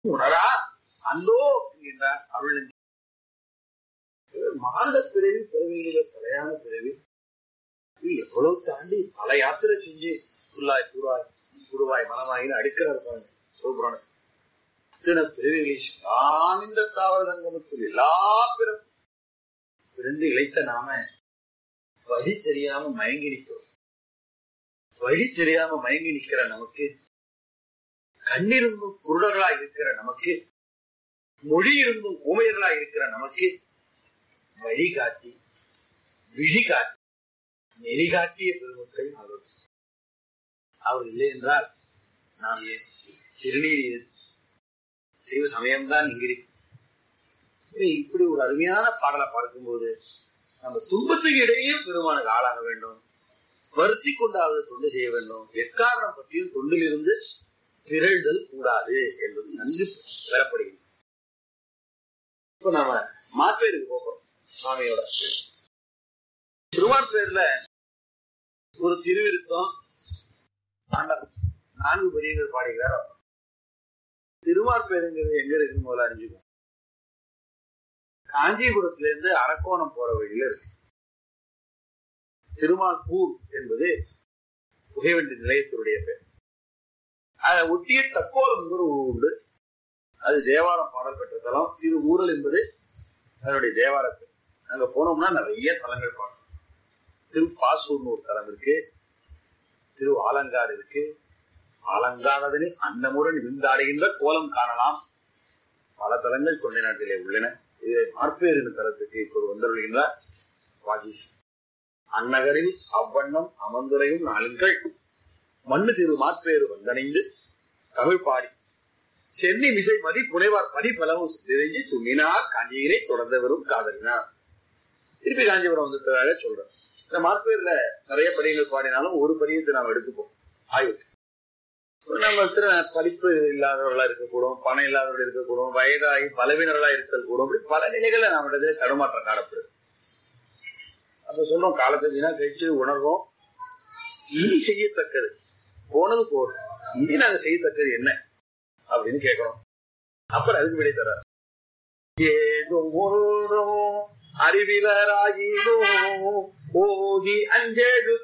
உணரா அந்தோ என்கின்றார் அருள் மானுட பிறவி பிறவியில தலையான பிறவி இது எவ்வளவு தாண்டி பல யாத்திரை செஞ்சு புல்லாய் கூறாய் குருவாய் மனமாயின்னு அடுக்கிறார் பாருங்க சிவபுராணத்தில் இத்தனை பிறவிகளை நான் இந்த தாவர சங்கமத்தில் எல்லா பிறப்பு பிறந்து இழைத்த நாம வழி தெரியாம மயங்கி நிற்கிறோம் வழி தெரியாம மயங்கி நிற்கிற நமக்கு கண்ணிருந்தும் குருடர்களாய் இருக்கிற நமக்கு மொழி இருந்தும் ஊமையர்களாய் இருக்கிற நமக்கு வழிகாட்டி விழி காட்டி நெறிகாட்டிய பெருமக்கள் அவர் அவர் இல்லை என்றால் நாம் ஏன் திருநீர் செய்வ சமயம்தான் இங்கிருக்கு இப்படி ஒரு அருமையான பாடலை பார்க்கும்போது நம்ம துன்பத்துக்கு இடையே பெருமானுக்கு ஆளாக வேண்டும் வருத்தி கொண்டாவது தொண்டு செய்ய வேண்டும் எக்காரணம் பற்றியும் தொண்டிலிருந்து பிறழ்தல் கூடாது என்பது நன்கு பெறப்படுகிறது இப்ப நாம மாப்பேருக்கு போகிறோம் சுவாமியோட திருவான்பேர்ல ஒரு திருவிருத்தம் நான்கு பெரியவர் பாடுகிறார் திருவான்பேருங்கிறது எங்க இருக்குன்னு முதல்ல அறிஞ்சுக்கணும் காஞ்சிபுரத்துல இருந்து அரக்கோணம் போற வழியில இருக்கு திருமால்பூர் என்பது புகைவண்டி நிலையத்தினுடைய பேர் அதை ஒட்டிய தக்கோலம் ஒரு ஊர் உண்டு அது தேவாரம் பாடல் பெற்ற தலம் திரு ஊரல் என்பது அதனுடைய தேவார பேர் அங்க போனோம்னா நிறைய தலங்கள் பார்க்கணும் திரு பாசூர்னு ஒரு தலம் இருக்கு திரு ஆலங்காடு இருக்கு ஆலங்கானதனி அன்னமுடன் விந்தாடுகின்ற கோலம் காணலாம் பல தலங்கள் தொண்டை நாட்டிலே உள்ளன இது மார்பேரின் தலத்துக்கு இப்போது வந்துள்ளார் வாகிஸ் அந்நகரில் அவ்வண்ணம் அமர்ந்துரையும் நாளுங்கள் மண்ணு திரு மாற்பேறு வந்தணைந்து தமிழ் பாடி சென்னி மிசை மதி புனைவார் பதி பலவும் நிறைஞ்சி துணினார் காஞ்சியிலே தொடர்ந்து வரும் காதலினார் திருப்பி காஞ்சிபுரம் வந்துட்டதாக சொல்றேன் இந்த மாற்பேர்ல நிறைய படிகள் பாடினாலும் ஒரு படியத்தை நாம் எடுத்துப்போம் ஆய்வு நம்ம படிப்பு இல்லாதவர்களா இருக்கக்கூடும் பணம் இல்லாதவர்கள் இருக்கக்கூடும் வயதாகி பலவீனர்களா இருக்கல் கூடும் இப்படி பல நிலைகளை நம்மிடத்துல தடுமாற்றம் காணப்படுது அப்ப சொல்றோம் காலத்தை வீணா கழிச்சு உணர்வோம் இனி செய்யத்தக்கது போனது போதும் இனி நாங்க செய்யத்தக்கது என்ன அப்படின்னு கேட்கிறோம் அப்புறம் அதுக்கு விடை தர ஏதோ அறிவிலராகினோ ஓதி அஞ்செழு